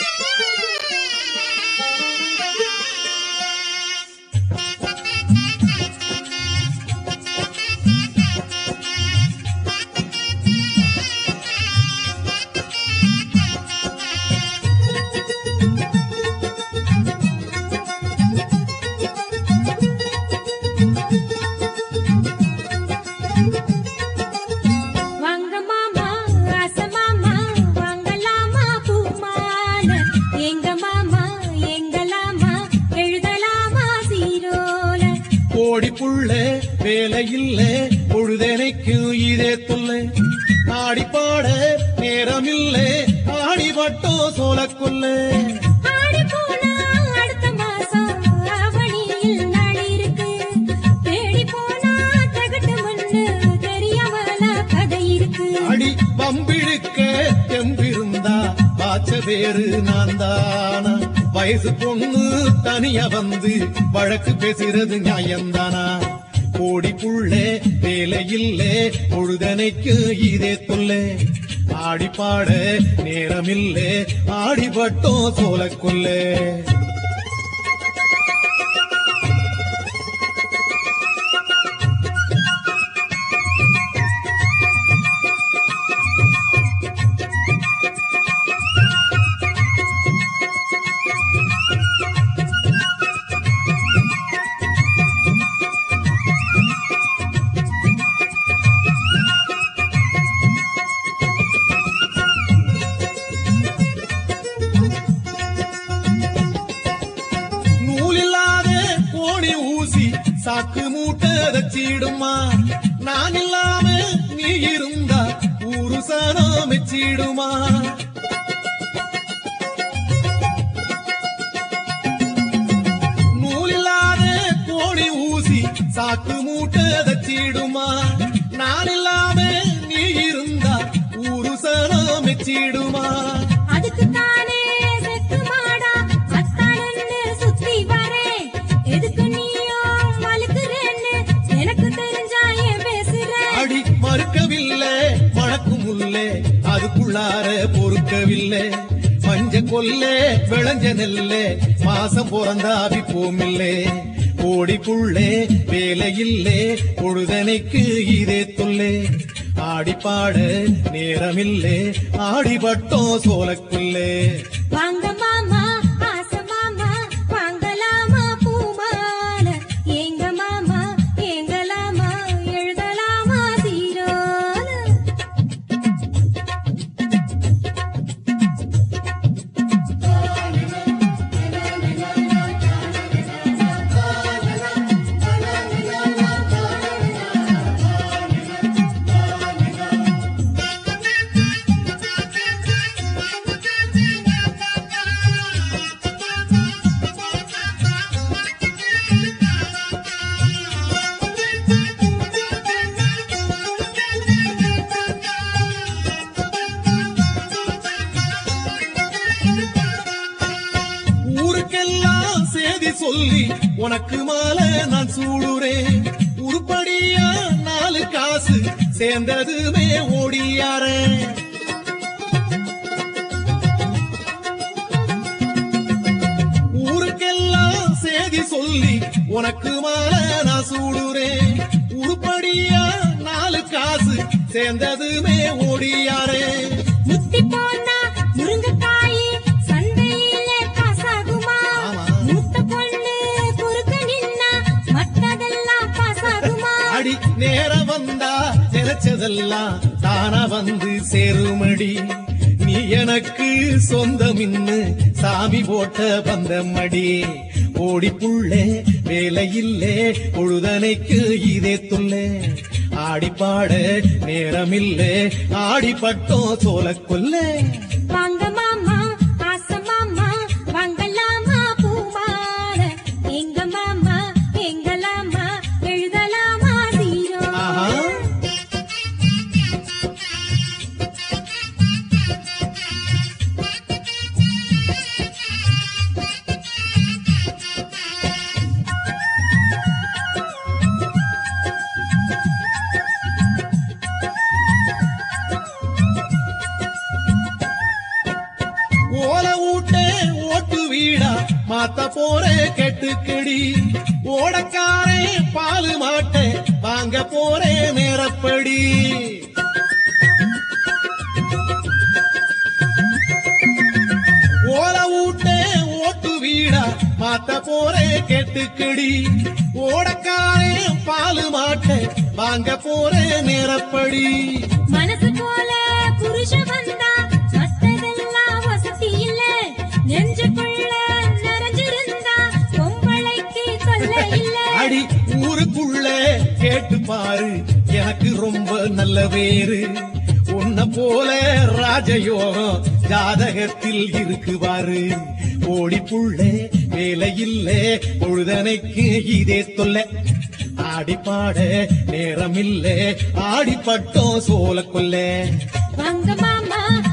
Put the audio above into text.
வாங்க மாமா ஆச மாமா வாங்கலாமா பூமால எங்க மாமா எங்கலாமா எழுதலாமா சீரோல கோடி புள்ள வேலை இல்ல பொழுதனைக்கும் இதே தொல்லை ஆடி பாட நேரம் இல்ல ஆடி வட்டம் சோலக்கொல்ல ஆடி போனா அடுத்த மாசம் ஆவணியில் நாள் இருக்கு தேடி போனா தகட்டு மண்ணு தெரியாமல கதை இருக்கு அடி பம்பிழுக்க தெம்பிருந்தா பாச்ச பேரு நான் தானா வயசு பொண்ணு தனியா வந்து வழக்கு பேசுறது நியாயம்தானா கோடி புள்ள வேலை இல்ல பொழுதனைக்கு இதே தொல்லை ஆடி பாட நேரம் இல்ல ஆடி வட்டம் சோலக்கொல்ல நூலில்லாத கோணி ஊசி சாக்கு மூட்டை தச்சிடுமா நான் இல்லாம நீ இருந்தா ஊரு சனம் மெச்சிடுமா நூலில்லாத கோணி ஊசி சாக்கு மூட்டை தச்சிடுமா நான் இல்லாம நீ இருந்தா ஊரு சனம் மெச்சிடுமா அதுக்கு தானே செத்து மாடா அத்தானன்னு சுத்தி வரேன் எதுக்கு நீயும் வலுக்குறேன்னு எனக்கு தெரிஞ்சா ஏன் பேசுற அடி மறுக்கவில்லை மணக்கும் உள்ளே அதுக்குள்ளார பொறுக்கவில்லை மஞ்ச கொல்லே விளைஞ்ச நெல்லே மாசம் பிறந்தாவி போமில்லே கோடி புள்ளே வேலையில்லே பொழுதனைக்கு இதே தொல்லே ஆடி பாட நேரமில்லே ஆடி பட்டோம் சோலக்குள்ளே வாங்க மாமா ஆச மாமா வாங்கலாமா பூமால எங்க மாமா எங்கலாமா எழுதலாமா சீரோல ஊருக்கெல்லாம் சேதி சொல்லி உனக்கு மாலை நான் சூடுறேன் உருப்படியா நாலு காசு சேர்ந்ததுமே ஓடியாரேன் ஊருக்கெல்லாம் சேதி சொல்லி உனக்கு மாலை நான் சூடுறேன் உருப்படியா நாலு காசு சேர்ந்ததுமே ஓடியாரே முத்தி போனா முருங்கைக்காய் சந்தையிலே காசாகுமா ஆமா. மூத்த பொண்ணு குறுக்க நின்னா மத்ததெல்லாம் காசாகுமா அடி நேரம் வந்தா நினைச்சதெல்லாம் தானா வந்து சேருமடி நீ எனக்கு சொந்தமின்னு சாமி போட்ட பந்தமடி ஓடி புள்ளே வேலையில்லே பொழுதனைக்கு இதே தொல்லே ஆடி பாட நேரமில்லே ஆடி பட்டோம் சோலக்கொல்லே வாங்க மாமா ஆச மாமா வாங்கலாமா பூமால எங்க மாமா எங்கலாமா எழுதலாமா சீரோ ஆஹா. ஓல ஊட்ட வீடா மாத்த போற கெட்டுக்கடி ஓடக்காரே பாலு மாட்ட வாங்க போறே நேரப்படி ஓல ஊட்டே ஓட்டு வீடா மாத்த போறே கெட்டுக்கடி ஓடக்காரே பாலு மாட்ட வாங்க போறே நேரப்படி மனசு போல புருஷன் வந்தா மத்ததெல்லாம் வசதி இல்ல நெஞ்சுக்குள்ள நிறைஞ்சிருந்தா பொம்பளைக்கு தொல்லை இல்ல அடி ஊருக்குள்ள கேட்டு பாரு எனக்கு ரொம்ப நல்ல வேறு உன்னை போல ராஜயோகம் ஜாதகத்தில் இருக்குவாரு ஓடி புள்ள வேலை இல்ல பொழுதனைக்கு இதே தொல்லை ஆடி பாட நேரம் இல்ல ஆடி பட்டோம் சோல கொல்ல வாங்க மாமா